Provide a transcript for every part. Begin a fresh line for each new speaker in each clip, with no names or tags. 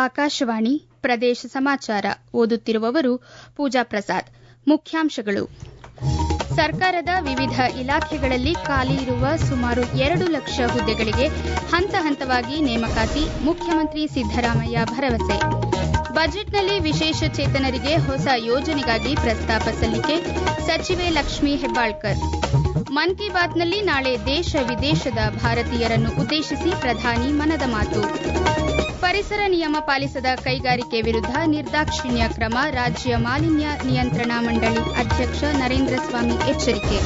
ಆಕಾಶವಾಣಿ ಪ್ರದೇಶ ಸಮಾಚಾರ ಓದುತ್ತಿರುವವರು ಪೂಜಾ ಪ್ರಸಾದ್ ಮುಖ್ಯಾಂಶಗಳು ಸರ್ಕಾರದ ವಿವಿಧ ಇಲಾಖೆಗಳಲ್ಲಿ ಖಾಲಿ ಇರುವ ಸುಮಾರು ಎರಡು ಲಕ್ಷ ಹುದ್ದೆಗಳಿಗೆ ಹಂತ ಹಂತವಾಗಿ ನೇಮಕಾತಿ ಮುಖ್ಯಮಂತ್ರಿ ಸಿದ್ದರಾಮಯ್ಯ ಭರವಸೆ ಬಜೆಟ್ನಲ್ಲಿ ವಿಶೇಷ ಚೇತನರಿಗೆ ಹೊಸ ಯೋಜನೆಗಾಗಿ ಪ್ರಸ್ತಾಪ ಸಲ್ಲಿಕೆ ಸಚಿವೆ ಲಕ್ಷ್ಮೀ ಹೆಬ್ಬಾಳ್ಕರ್ ಮನ್ ಕಿ ಬಾತ್ನಲ್ಲಿ ನಾಳೆ ದೇಶ ವಿದೇಶದ ಭಾರತೀಯರನ್ನು ಉದ್ದೇಶಿಸಿ ಪ್ರಧಾನಿ ಮನದ ಮಾತು ಪರಿಸರ ನಿಯಮ ಪಾಲಿಸದ ಕೈಗಾರಿಕೆ ವಿರುದ್ಧ ನಿರ್ದಾಕ್ಷಿಣ್ಯ ಕ್ರಮ ರಾಜ್ಯ ಮಾಲಿನ್ಯ ನಿಯಂತ್ರಣ ಮಂಡಳಿ ಅಧ್ಯಕ್ಷ ನರೇಂದ್ರ ಸ್ವಾಮಿ ಎಚ್ಚರಿಕೆ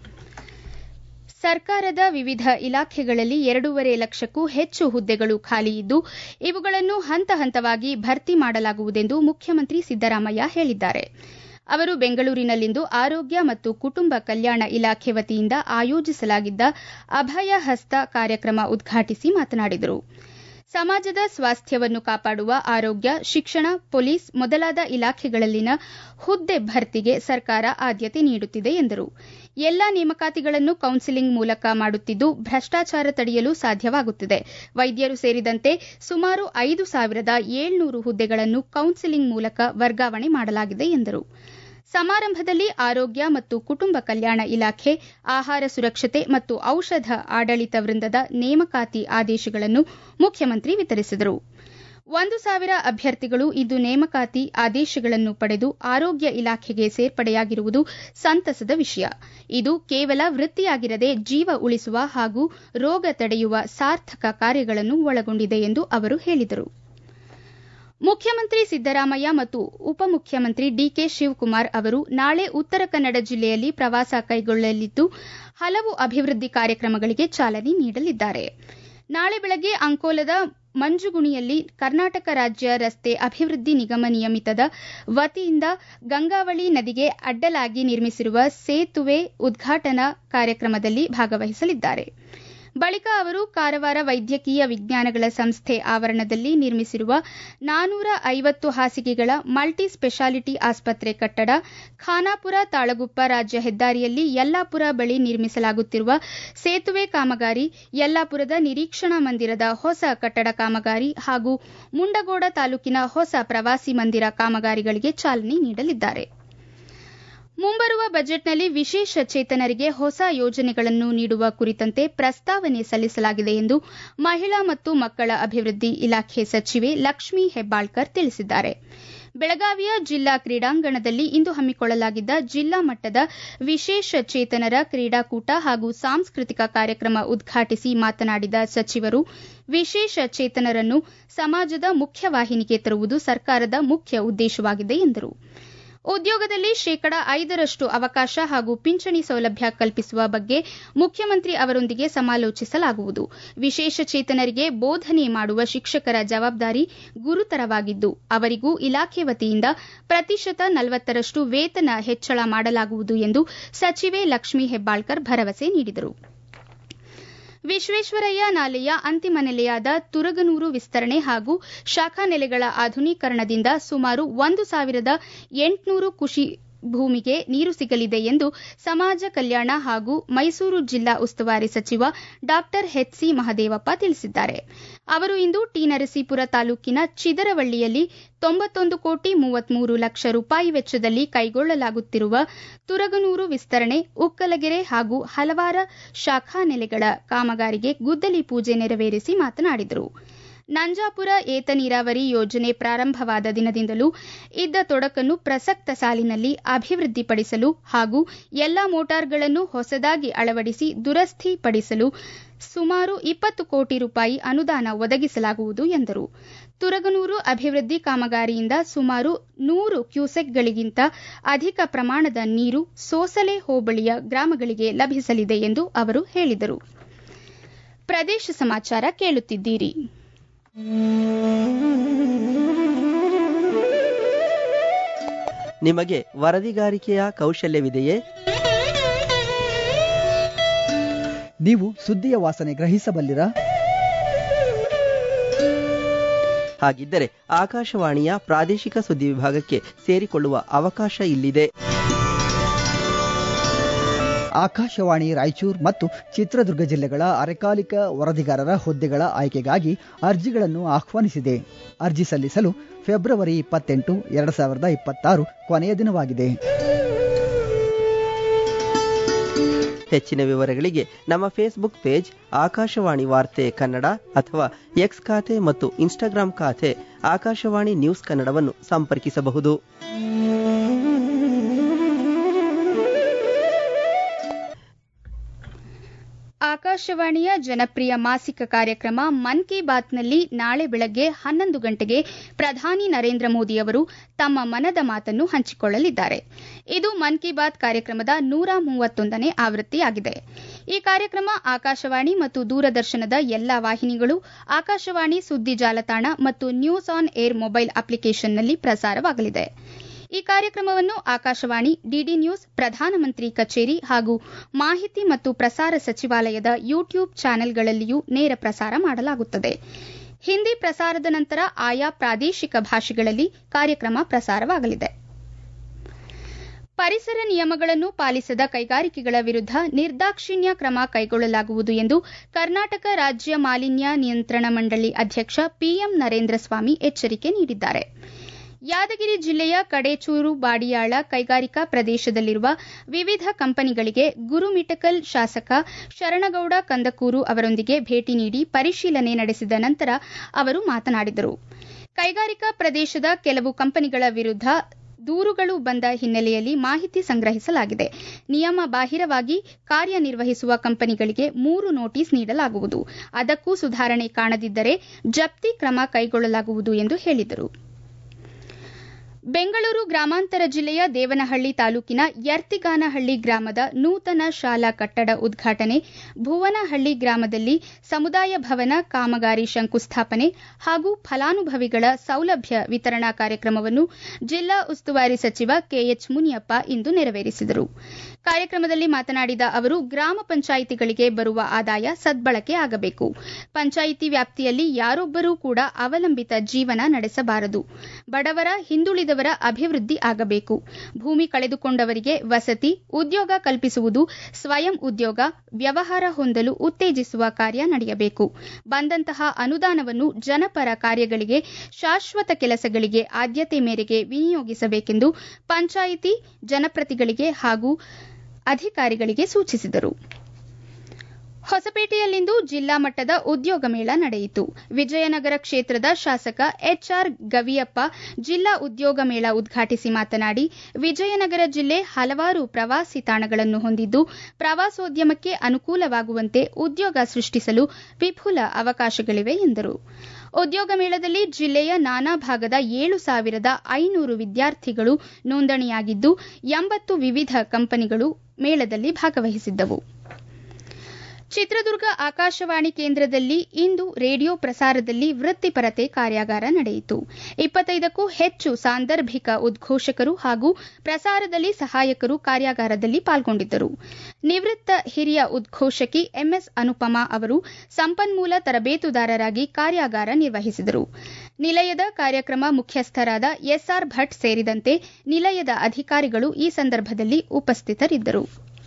ಸರ್ಕಾರದ ವಿವಿಧ ಇಲಾಖೆಗಳಲ್ಲಿ ಎರಡೂವರೆ ಲಕ್ಷಕ್ಕೂ ಹೆಚ್ಚು ಹುದ್ದೆಗಳು ಖಾಲಿಯಿದ್ದು ಇವುಗಳನ್ನು ಹಂತ ಹಂತವಾಗಿ ಭರ್ತಿ ಮಾಡಲಾಗುವುದೆಂದು ಮುಖ್ಯಮಂತ್ರಿ ಸಿದ್ದರಾಮಯ್ಯ ಹೇಳಿದ್ದಾರೆ ಅವರು ಬೆಂಗಳೂರಿನಲ್ಲಿಂದು ಆರೋಗ್ಯ ಮತ್ತು ಕುಟುಂಬ ಕಲ್ಯಾಣ ಇಲಾಖೆ ವತಿಯಿಂದ ಆಯೋಜಿಸಲಾಗಿದ್ದ ಅಭಯ ಹಸ್ತ ಕಾರ್ಯಕ್ರಮ ಉದ್ಘಾಟಿಸಿ ಮಾತನಾಡಿದರು ಸಮಾಜದ ಸ್ವಾಸ್ಥ್ಯವನ್ನು ಕಾಪಾಡುವ ಆರೋಗ್ಯ ಶಿಕ್ಷಣ ಪೊಲೀಸ್ ಮೊದಲಾದ ಇಲಾಖೆಗಳಲ್ಲಿನ ಹುದ್ದೆ ಭರ್ತಿಗೆ ಸರ್ಕಾರ ಆದ್ಯತೆ ನೀಡುತ್ತಿದೆ ಎಂದರು ಎಲ್ಲಾ ನೇಮಕಾತಿಗಳನ್ನು ಕೌನ್ಸಿಲಿಂಗ್ ಮೂಲಕ ಮಾಡುತ್ತಿದ್ದು ಭ್ರಷ್ಟಾಚಾರ ತಡೆಯಲು ಸಾಧ್ಯವಾಗುತ್ತಿದೆ ವೈದ್ಯರು ಸೇರಿದಂತೆ ಸುಮಾರು ಐದು ಸಾವಿರದ ಏಳ್ನೂರು ಹುದ್ದೆಗಳನ್ನು ಕೌನ್ಸಿಲಿಂಗ್ ಮೂಲಕ ವರ್ಗಾವಣೆ ಮಾಡಲಾಗಿದೆ ಎಂದರು ಸಮಾರಂಭದಲ್ಲಿ ಆರೋಗ್ಯ ಮತ್ತು ಕುಟುಂಬ ಕಲ್ಯಾಣ ಇಲಾಖೆ ಆಹಾರ ಸುರಕ್ಷತೆ ಮತ್ತು ಔಷಧ ಆಡಳಿತ ವೃಂದದ ನೇಮಕಾತಿ ಆದೇಶಗಳನ್ನು ಮುಖ್ಯಮಂತ್ರಿ ವಿತರಿಸಿದರು ಒಂದು ಸಾವಿರ ಅಭ್ಯರ್ಥಿಗಳು ಇಂದು ನೇಮಕಾತಿ ಆದೇಶಗಳನ್ನು ಪಡೆದು ಆರೋಗ್ಯ ಇಲಾಖೆಗೆ ಸೇರ್ಪಡೆಯಾಗಿರುವುದು ಸಂತಸದ ವಿಷಯ ಇದು ಕೇವಲ ವೃತ್ತಿಯಾಗಿರದೆ ಜೀವ ಉಳಿಸುವ ಹಾಗೂ ರೋಗ ತಡೆಯುವ ಸಾರ್ಥಕ ಕಾರ್ಯಗಳನ್ನು ಒಳಗೊಂಡಿದೆ ಎಂದು ಅವರು ಹೇಳಿದರು ಮುಖ್ಯಮಂತ್ರಿ ಸಿದ್ದರಾಮಯ್ಯ ಮತ್ತು ಉಪಮುಖ್ಯಮಂತ್ರಿ ಡಿಕೆ ಶಿವಕುಮಾರ್ ಅವರು ನಾಳೆ ಉತ್ತರ ಕನ್ನಡ ಜಿಲ್ಲೆಯಲ್ಲಿ ಪ್ರವಾಸ ಕೈಗೊಳ್ಳಲಿದ್ದು ಹಲವು ಅಭಿವೃದ್ಧಿ ಕಾರ್ಯಕ್ರಮಗಳಿಗೆ ಚಾಲನೆ ನೀಡಲಿದ್ದಾರೆ ನಾಳೆ ಬೆಳಗ್ಗೆ ಅಂಕೋಲದ ಮಂಜುಗುಣಿಯಲ್ಲಿ ಕರ್ನಾಟಕ ರಾಜ್ಯ ರಸ್ತೆ ಅಭಿವೃದ್ಧಿ ನಿಗಮ ನಿಯಮಿತದ ವತಿಯಿಂದ ಗಂಗಾವಳಿ ನದಿಗೆ ಅಡ್ಡಲಾಗಿ ನಿರ್ಮಿಸಿರುವ ಸೇತುವೆ ಉದ್ಘಾಟನಾ ಕಾರ್ಯಕ್ರಮದಲ್ಲಿ ಭಾಗವಹಿಸಲಿದ್ದಾರೆ ಬಳಿಕ ಅವರು ಕಾರವಾರ ವೈದ್ಯಕೀಯ ವಿಜ್ಞಾನಗಳ ಸಂಸ್ಥೆ ಆವರಣದಲ್ಲಿ ನಿರ್ಮಿಸಿರುವ ನಾನೂರ ಐವತ್ತು ಹಾಸಿಗೆಗಳ ಮಲ್ಟಿ ಸ್ಪೆಷಾಲಿಟಿ ಆಸ್ಪತ್ರೆ ಕಟ್ಟಡ ಖಾನಾಪುರ ತಾಳಗುಪ್ಪ ರಾಜ್ಯ ಹೆದ್ದಾರಿಯಲ್ಲಿ ಯಲ್ಲಾಪುರ ಬಳಿ ನಿರ್ಮಿಸಲಾಗುತ್ತಿರುವ ಸೇತುವೆ ಕಾಮಗಾರಿ ಯಲ್ಲಾಪುರದ ನಿರೀಕ್ಷಣಾ ಮಂದಿರದ ಹೊಸ ಕಟ್ಟಡ ಕಾಮಗಾರಿ ಹಾಗೂ ಮುಂಡಗೋಡ ತಾಲೂಕಿನ ಹೊಸ ಪ್ರವಾಸಿ ಮಂದಿರ ಕಾಮಗಾರಿಗಳಿಗೆ ಚಾಲನೆ ನೀಡಲಿದ್ದಾರೆ ಮುಂಬರುವ ಬಜೆಟ್ನಲ್ಲಿ ವಿಶೇಷ ಚೇತನರಿಗೆ ಹೊಸ ಯೋಜನೆಗಳನ್ನು ನೀಡುವ ಕುರಿತಂತೆ ಪ್ರಸ್ತಾವನೆ ಸಲ್ಲಿಸಲಾಗಿದೆ ಎಂದು ಮಹಿಳಾ ಮತ್ತು ಮಕ್ಕಳ ಅಭಿವೃದ್ಧಿ ಇಲಾಖೆ ಸಚಿವೆ ಲಕ್ಷ್ಮೀ ಹೆಬ್ಬಾಳ್ಕರ್ ತಿಳಿಸಿದ್ದಾರೆ ಬೆಳಗಾವಿಯ ಜಿಲ್ಲಾ ಕ್ರೀಡಾಂಗಣದಲ್ಲಿ ಇಂದು ಹಮ್ಮಿಕೊಳ್ಳಲಾಗಿದ್ದ ಜಿಲ್ಲಾ ಮಟ್ಟದ ವಿಶೇಷ ಚೇತನರ ಕ್ರೀಡಾಕೂಟ ಹಾಗೂ ಸಾಂಸ್ಕೃತಿಕ ಕಾರ್ಯಕ್ರಮ ಉದ್ಘಾಟಿಸಿ ಮಾತನಾಡಿದ ಸಚಿವರು ವಿಶೇಷ ಚೇತನರನ್ನು ಸಮಾಜದ ಮುಖ್ಯವಾಹಿನಿಗೆ ತರುವುದು ಸರ್ಕಾರದ ಮುಖ್ಯ ಉದ್ದೇಶವಾಗಿದೆ ಎಂದರು ಉದ್ಯೋಗದಲ್ಲಿ ಶೇಕಡ ಐದರಷ್ಟು ಅವಕಾಶ ಹಾಗೂ ಪಿಂಚಣಿ ಸೌಲಭ್ಯ ಕಲ್ಪಿಸುವ ಬಗ್ಗೆ ಮುಖ್ಯಮಂತ್ರಿ ಅವರೊಂದಿಗೆ ಸಮಾಲೋಚಿಸಲಾಗುವುದು ವಿಶೇಷ ಚೇತನರಿಗೆ ಬೋಧನೆ ಮಾಡುವ ಶಿಕ್ಷಕರ ಜವಾಬ್ದಾರಿ ಗುರುತರವಾಗಿದ್ದು ಅವರಿಗೂ ಇಲಾಖೆ ವತಿಯಿಂದ ಪ್ರತಿಶತ ನಲವತ್ತರಷ್ಟು ವೇತನ ಹೆಚ್ಚಳ ಮಾಡಲಾಗುವುದು ಎಂದು ಸಚಿವೆ ಲಕ್ಷ್ಮೀ ಹೆಬ್ಬಾಳ್ಕರ್ ಭರವಸೆ ನೀಡಿದರು ವಿಶ್ವೇಶ್ವರಯ್ಯ ನಾಲೆಯ ಅಂತಿಮ ನೆಲೆಯಾದ ತುರಗನೂರು ವಿಸ್ತರಣೆ ಹಾಗೂ ಶಾಖಾ ನೆಲೆಗಳ ಆಧುನೀಕರಣದಿಂದ ಸುಮಾರು ಒಂದು ಸಾವಿರದ ಎಂಟುನೂರು ಕೃಷಿ ಭೂಮಿಗೆ ನೀರು ಸಿಗಲಿದೆ ಎಂದು ಸಮಾಜ ಕಲ್ಯಾಣ ಹಾಗೂ ಮೈಸೂರು ಜಿಲ್ಲಾ ಉಸ್ತುವಾರಿ ಸಚಿವ ಡಾ ಎಚ್ಸಿ ಮಹದೇವಪ್ಪ ತಿಳಿಸಿದ್ದಾರೆ ಅವರು ಇಂದು ಟಿ ನರಸೀಪುರ ತಾಲೂಕಿನ ಚಿದರವಳ್ಳಿಯಲ್ಲಿ ತೊಂಬತ್ತೊಂದು ಕೋಟಿ ಮೂವತ್ಮೂರು ಲಕ್ಷ ರೂಪಾಯಿ ವೆಚ್ಚದಲ್ಲಿ ಕೈಗೊಳ್ಳಲಾಗುತ್ತಿರುವ ತುರಗನೂರು ವಿಸ್ತರಣೆ ಉಕ್ಕಲಗೆರೆ ಹಾಗೂ ಹಲವಾರ ಶಾಖಾ ನೆಲೆಗಳ ಕಾಮಗಾರಿಗೆ ಗುದ್ದಲಿ ಪೂಜೆ ನೆರವೇರಿಸಿ ಮಾತನಾಡಿದರು ನಂಜಾಪುರ ಏತ ನೀರಾವರಿ ಯೋಜನೆ ಪ್ರಾರಂಭವಾದ ದಿನದಿಂದಲೂ ಇದ್ದ ತೊಡಕನ್ನು ಪ್ರಸಕ್ತ ಸಾಲಿನಲ್ಲಿ ಅಭಿವೃದ್ಧಿಪಡಿಸಲು ಹಾಗೂ ಎಲ್ಲಾ ಮೋಟಾರ್ಗಳನ್ನು ಹೊಸದಾಗಿ ಅಳವಡಿಸಿ ದುರಸ್ಥಿ ಪಡಿಸಲು ಸುಮಾರು ಇಪ್ಪತ್ತು ಕೋಟಿ ರೂಪಾಯಿ ಅನುದಾನ ಒದಗಿಸಲಾಗುವುದು ಎಂದರು ತುರಗನೂರು ಅಭಿವೃದ್ಧಿ ಕಾಮಗಾರಿಯಿಂದ ಸುಮಾರು ನೂರು ಕ್ಯೂಸೆಕ್ಗಳಿಗಿಂತ ಅಧಿಕ ಪ್ರಮಾಣದ ನೀರು ಸೋಸಲೆ ಹೋಬಳಿಯ ಗ್ರಾಮಗಳಿಗೆ ಲಭಿಸಲಿದೆ ಎಂದು ಅವರು ಹೇಳಿದರು ಪ್ರದೇಶ ಸಮಾಚಾರ ಕೇಳುತ್ತಿದ್ದೀರಿ
ನಿಮಗೆ ವರದಿಗಾರಿಕೆಯ ಕೌಶಲ್ಯವಿದೆಯೇ
ನೀವು ಸುದ್ದಿಯ ವಾಸನೆ ಗ್ರಹಿಸಬಲ್ಲಿರಾ
ಹಾಗಿದ್ದರೆ ಆಕಾಶವಾಣಿಯ ಪ್ರಾದೇಶಿಕ ಸುದ್ದಿ ವಿಭಾಗಕ್ಕೆ ಸೇರಿಕೊಳ್ಳುವ ಅವಕಾಶ ಇಲ್ಲಿದೆ
ಆಕಾಶವಾಣಿ ರಾಯಚೂರು ಮತ್ತು ಚಿತ್ರದುರ್ಗ ಜಿಲ್ಲೆಗಳ ಅರೆಕಾಲಿಕ ವರದಿಗಾರರ ಹುದ್ದೆಗಳ ಆಯ್ಕೆಗಾಗಿ ಅರ್ಜಿಗಳನ್ನು ಆಹ್ವಾನಿಸಿದೆ ಅರ್ಜಿ ಸಲ್ಲಿಸಲು ಫೆಬ್ರವರಿ ಇಪ್ಪತ್ತೆಂಟು ಎರಡು ಸಾವಿರದ ಇಪ್ಪತ್ತಾರು ಕೊನೆಯ ದಿನವಾಗಿದೆ
ಹೆಚ್ಚಿನ ವಿವರಗಳಿಗೆ ನಮ್ಮ ಫೇಸ್ಬುಕ್ ಪೇಜ್ ಆಕಾಶವಾಣಿ ವಾರ್ತೆ ಕನ್ನಡ ಅಥವಾ ಎಕ್ಸ್ ಖಾತೆ ಮತ್ತು ಇನ್ಸ್ಟಾಗ್ರಾಂ ಖಾತೆ ಆಕಾಶವಾಣಿ ನ್ಯೂಸ್ ಕನ್ನಡವನ್ನು ಸಂಪರ್ಕಿಸಬಹುದು
ಆಕಾಶವಾಣಿಯ ಜನಪ್ರಿಯ ಮಾಸಿಕ ಕಾರ್ಯಕ್ರಮ ಮನ್ ಕಿ ಬಾತ್ನಲ್ಲಿ ನಾಳೆ ಬೆಳಗ್ಗೆ ಹನ್ನೊಂದು ಗಂಟೆಗೆ ಪ್ರಧಾನಿ ನರೇಂದ್ರ ಮೋದಿ ಅವರು ತಮ್ಮ ಮನದ ಮಾತನ್ನು ಹಂಚಿಕೊಳ್ಳಲಿದ್ದಾರೆ ಇದು ಮನ್ ಕಿ ಬಾತ್ ಕಾರ್ಯಕ್ರಮದ ನೂರ ಮೂವತ್ತೊಂದನೇ ಆವೃತ್ತಿಯಾಗಿದೆ ಈ ಕಾರ್ಯಕ್ರಮ ಆಕಾಶವಾಣಿ ಮತ್ತು ದೂರದರ್ಶನದ ಎಲ್ಲಾ ವಾಹಿನಿಗಳು ಆಕಾಶವಾಣಿ ಸುದ್ದಿ ಜಾಲತಾಣ ಮತ್ತು ನ್ಯೂಸ್ ಆನ್ ಏರ್ ಮೊಬೈಲ್ ಅಪ್ಲಿಕೇಶನ್ನಲ್ಲಿ ಪ್ರಸಾರವಾಗಲಿದೆ ಈ ಕಾರ್ಯಕ್ರಮವನ್ನು ಆಕಾಶವಾಣಿ ಡಿಡಿ ನ್ಯೂಸ್ ಪ್ರಧಾನಮಂತ್ರಿ ಕಚೇರಿ ಹಾಗೂ ಮಾಹಿತಿ ಮತ್ತು ಪ್ರಸಾರ ಸಚಿವಾಲಯದ ಯೂಟ್ಯೂಬ್ ಚಾನೆಲ್ಗಳಲ್ಲಿಯೂ ನೇರ ಪ್ರಸಾರ ಮಾಡಲಾಗುತ್ತದೆ ಹಿಂದಿ ಪ್ರಸಾರದ ನಂತರ ಆಯಾ ಪ್ರಾದೇಶಿಕ ಭಾಷೆಗಳಲ್ಲಿ ಕಾರ್ಯಕ್ರಮ ಪ್ರಸಾರವಾಗಲಿದೆ ಪರಿಸರ ನಿಯಮಗಳನ್ನು ಪಾಲಿಸದ ಕೈಗಾರಿಕೆಗಳ ವಿರುದ್ಧ ನಿರ್ದಾಕ್ಷಿಣ್ಯ ಕ್ರಮ ಕೈಗೊಳ್ಳಲಾಗುವುದು ಎಂದು ಕರ್ನಾಟಕ ರಾಜ್ಯ ಮಾಲಿನ್ಯ ನಿಯಂತ್ರಣ ಮಂಡಳಿ ಅಧ್ಯಕ್ಷ ಪಿಎಂ ನರೇಂದ್ರ ಸ್ವಾಮಿ ಎಚ್ಚರಿಕೆ ನೀಡಿದ್ದಾರೆ ಯಾದಗಿರಿ ಜಿಲ್ಲೆಯ ಕಡೇಚೂರು ಬಾಡಿಯಾಳ ಕೈಗಾರಿಕಾ ಪ್ರದೇಶದಲ್ಲಿರುವ ವಿವಿಧ ಕಂಪನಿಗಳಿಗೆ ಗುರುಮಿಟಕಲ್ ಶಾಸಕ ಶರಣಗೌಡ ಕಂದಕೂರು ಅವರೊಂದಿಗೆ ಭೇಟಿ ನೀಡಿ ಪರಿಶೀಲನೆ ನಡೆಸಿದ ನಂತರ ಅವರು ಮಾತನಾಡಿದರು ಕೈಗಾರಿಕಾ ಪ್ರದೇಶದ ಕೆಲವು ಕಂಪನಿಗಳ ವಿರುದ್ಧ ದೂರುಗಳು ಬಂದ ಹಿನ್ನೆಲೆಯಲ್ಲಿ ಮಾಹಿತಿ ಸಂಗ್ರಹಿಸಲಾಗಿದೆ ನಿಯಮ ಬಾಹಿರವಾಗಿ ಕಾರ್ಯನಿರ್ವಹಿಸುವ ಕಂಪನಿಗಳಿಗೆ ಮೂರು ನೋಟಿಸ್ ನೀಡಲಾಗುವುದು ಅದಕ್ಕೂ ಸುಧಾರಣೆ ಕಾಣದಿದ್ದರೆ ಜಪ್ತಿ ಕ್ರಮ ಕೈಗೊಳ್ಳಲಾಗುವುದು ಎಂದು ಹೇಳಿದರು ಬೆಂಗಳೂರು ಗ್ರಾಮಾಂತರ ಜಿಲ್ಲೆಯ ದೇವನಹಳ್ಳಿ ತಾಲೂಕಿನ ಯರ್ತಿಗಾನಹಳ್ಳಿ ಗ್ರಾಮದ ನೂತನ ಶಾಲಾ ಕಟ್ಟಡ ಉದ್ಘಾಟನೆ ಭುವನಹಳ್ಳಿ ಗ್ರಾಮದಲ್ಲಿ ಸಮುದಾಯ ಭವನ ಕಾಮಗಾರಿ ಶಂಕುಸ್ಥಾಪನೆ ಹಾಗೂ ಫಲಾನುಭವಿಗಳ ಸೌಲಭ್ಯ ವಿತರಣಾ ಕಾರ್ಯಕ್ರಮವನ್ನು ಜಿಲ್ಲಾ ಉಸ್ತುವಾರಿ ಸಚಿವ ಕೆಎಚ್ ಮುನಿಯಪ್ಪ ಇಂದು ನೆರವೇರಿಸಿದರು ಕಾರ್ಯಕ್ರಮದಲ್ಲಿ ಮಾತನಾಡಿದ ಅವರು ಗ್ರಾಮ ಪಂಚಾಯಿತಿಗಳಿಗೆ ಬರುವ ಆದಾಯ ಸದ್ಬಳಕೆ ಆಗಬೇಕು ಪಂಚಾಯಿತಿ ವ್ಯಾಪ್ತಿಯಲ್ಲಿ ಯಾರೊಬ್ಬರೂ ಕೂಡ ಅವಲಂಬಿತ ಜೀವನ ನಡೆಸಬಾರದು ಬಡವರ ಹಿಂದುಳಿದವರ ಅಭಿವೃದ್ಧಿ ಆಗಬೇಕು ಭೂಮಿ ಕಳೆದುಕೊಂಡವರಿಗೆ ವಸತಿ ಉದ್ಯೋಗ ಕಲ್ಪಿಸುವುದು ಸ್ವಯಂ ಉದ್ಯೋಗ ವ್ಯವಹಾರ ಹೊಂದಲು ಉತ್ತೇಜಿಸುವ ಕಾರ್ಯ ನಡೆಯಬೇಕು ಬಂದಂತಹ ಅನುದಾನವನ್ನು ಜನಪರ ಕಾರ್ಯಗಳಿಗೆ ಶಾಶ್ವತ ಕೆಲಸಗಳಿಗೆ ಆದ್ಯತೆ ಮೇರೆಗೆ ವಿನಿಯೋಗಿಸಬೇಕೆಂದು ಪಂಚಾಯಿತಿ ಜನಪ್ರತಿಗಳಿಗೆ ಹಾಗೂ ಅಧಿಕಾರಿಗಳಿಗೆ ಸೂಚಿಸಿದರು ಹೊಸಪೇಟೆಯಲ್ಲಿಂದು ಜಿಲ್ಲಾ ಮಟ್ಟದ ಉದ್ಯೋಗ ಮೇಳ ನಡೆಯಿತು ವಿಜಯನಗರ ಕ್ಷೇತ್ರದ ಶಾಸಕ ಎಚ್ಆರ್ ಗವಿಯಪ್ಪ ಜಿಲ್ಲಾ ಉದ್ಯೋಗ ಮೇಳ ಉದ್ಘಾಟಿಸಿ ಮಾತನಾಡಿ ವಿಜಯನಗರ ಜಿಲ್ಲೆ ಹಲವಾರು ಪ್ರವಾಸಿ ತಾಣಗಳನ್ನು ಹೊಂದಿದ್ದು ಪ್ರವಾಸೋದ್ಯಮಕ್ಕೆ ಅನುಕೂಲವಾಗುವಂತೆ ಉದ್ಯೋಗ ಸೃಷ್ಟಿಸಲು ವಿಪುಲ ಅವಕಾಶಗಳಿವೆ ಎಂದರು ಉದ್ಯೋಗ ಮೇಳದಲ್ಲಿ ಜಿಲ್ಲೆಯ ನಾನಾ ಭಾಗದ ಏಳು ಸಾವಿರದ ಐನೂರು ವಿದ್ಯಾರ್ಥಿಗಳು ನೋಂದಣಿಯಾಗಿದ್ದು ಎಂಬತ್ತು ವಿವಿಧ ಕಂಪನಿಗಳು ಮೇಳದಲ್ಲಿ ಭಾಗವಹಿಸಿದ್ದವು ಚಿತ್ರದುರ್ಗ ಆಕಾಶವಾಣಿ ಕೇಂದ್ರದಲ್ಲಿ ಇಂದು ರೇಡಿಯೋ ಪ್ರಸಾರದಲ್ಲಿ ವೃತ್ತಿಪರತೆ ಕಾರ್ಯಾಗಾರ ನಡೆಯಿತು ಇಪ್ಪತ್ತೈದಕ್ಕೂ ಹೆಚ್ಚು ಸಾಂದರ್ಭಿಕ ಉದ್ಘೋಷಕರು ಹಾಗೂ ಪ್ರಸಾರದಲ್ಲಿ ಸಹಾಯಕರು ಕಾರ್ಯಾಗಾರದಲ್ಲಿ ಪಾಲ್ಗೊಂಡಿದ್ದರು ನಿವೃತ್ತ ಹಿರಿಯ ಉದ್ಘೋಷಕಿ ಎಂಎಸ್ ಅನುಪಮಾ ಅವರು ಸಂಪನ್ಮೂಲ ತರಬೇತುದಾರರಾಗಿ ಕಾರ್ಯಾಗಾರ ನಿರ್ವಹಿಸಿದರು ನಿಲಯದ ಕಾರ್ಯಕ್ರಮ ಮುಖ್ಯಸ್ಥರಾದ ಎಸ್ಆರ್ ಭಟ್ ಸೇರಿದಂತೆ ನಿಲಯದ ಅಧಿಕಾರಿಗಳು ಈ ಸಂದರ್ಭದಲ್ಲಿ ಉಪಸ್ಥಿತರಿದ್ದರು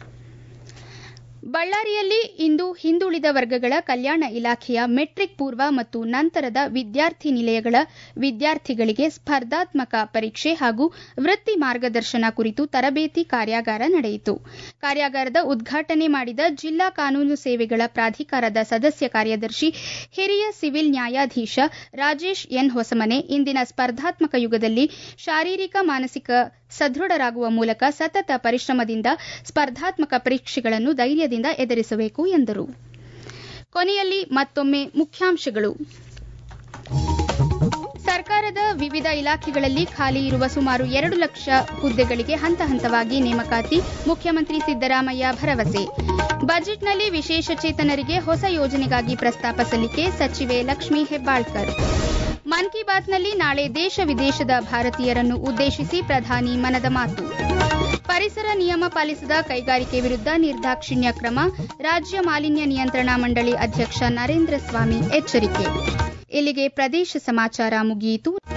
ಬಳ್ಳಾರಿಯಲ್ಲಿ ಇಂದು ಹಿಂದುಳಿದ ವರ್ಗಗಳ ಕಲ್ಯಾಣ ಇಲಾಖೆಯ ಮೆಟ್ರಿಕ್ ಪೂರ್ವ ಮತ್ತು ನಂತರದ ವಿದ್ಯಾರ್ಥಿ ನಿಲಯಗಳ ವಿದ್ಯಾರ್ಥಿಗಳಿಗೆ ಸ್ಪರ್ಧಾತ್ಮಕ ಪರೀಕ್ಷೆ ಹಾಗೂ ವೃತ್ತಿ ಮಾರ್ಗದರ್ಶನ ಕುರಿತು ತರಬೇತಿ ಕಾರ್ಯಾಗಾರ ನಡೆಯಿತು ಕಾರ್ಯಾಗಾರದ ಉದ್ಘಾಟನೆ ಮಾಡಿದ ಜಿಲ್ಲಾ ಕಾನೂನು ಸೇವೆಗಳ ಪ್ರಾಧಿಕಾರದ ಸದಸ್ಯ ಕಾರ್ಯದರ್ಶಿ ಹಿರಿಯ ಸಿವಿಲ್ ನ್ಯಾಯಾಧೀಶ ರಾಜೇಶ್ ಎನ್ ಹೊಸಮನೆ ಇಂದಿನ ಸ್ಪರ್ಧಾತ್ಮಕ ಯುಗದಲ್ಲಿ ಶಾರೀರಿಕ ಮಾನಸಿಕ ಸದೃಢರಾಗುವ ಮೂಲಕ ಸತತ ಪರಿಶ್ರಮದಿಂದ ಸ್ಪರ್ಧಾತ್ಮಕ ಪರೀಕ್ಷೆಗಳನ್ನು ಧೈರ್ಯದಿಂದ ಎದುರಿಸಬೇಕು ಎಂದರು ಕೊನೆಯಲ್ಲಿ ಮತ್ತೊಮ್ಮೆ ಮುಖ್ಯಾಂಶಗಳು ಸರ್ಕಾರದ ವಿವಿಧ ಇಲಾಖೆಗಳಲ್ಲಿ ಖಾಲಿ ಇರುವ ಸುಮಾರು ಎರಡು ಲಕ್ಷ ಹುದ್ದೆಗಳಿಗೆ ಹಂತ ಹಂತವಾಗಿ ನೇಮಕಾತಿ ಮುಖ್ಯಮಂತ್ರಿ ಸಿದ್ದರಾಮಯ್ಯ ಭರವಸೆ ಬಜೆಟ್ನಲ್ಲಿ ವಿಶೇಷ ಚೇತನರಿಗೆ ಹೊಸ ಯೋಜನೆಗಾಗಿ ಪ್ರಸ್ತಾಪ ಸಲ್ಲಿಕೆ ಸಚಿವೆ ಲಕ್ಷ್ಮೀ ಹೆಬ್ಬಾಳ್ಕರ್ ಮನ್ ಕಿ ಬಾತ್ನಲ್ಲಿ ನಾಳೆ ದೇಶ ವಿದೇಶದ ಭಾರತೀಯರನ್ನು ಉದ್ದೇಶಿಸಿ ಪ್ರಧಾನಿ ಮನದ ಮಾತು ಪರಿಸರ ನಿಯಮ ಪಾಲಿಸದ ಕೈಗಾರಿಕೆ ವಿರುದ್ಧ ನಿರ್ದಾಕ್ಷಿಣ್ಯ ಕ್ರಮ ರಾಜ್ಯ ಮಾಲಿನ್ಯ ನಿಯಂತ್ರಣ ಮಂಡಳಿ ಅಧ್ಯಕ್ಷ ನರೇಂದ್ರ ಸ್ವಾಮಿ ಎಚ್ಚರಿಕೆ ಇಲ್ಲಿಗೆ ಪ್ರದೇಶ ಸಮಾಚಾರ ಮುಗಿಯಿತು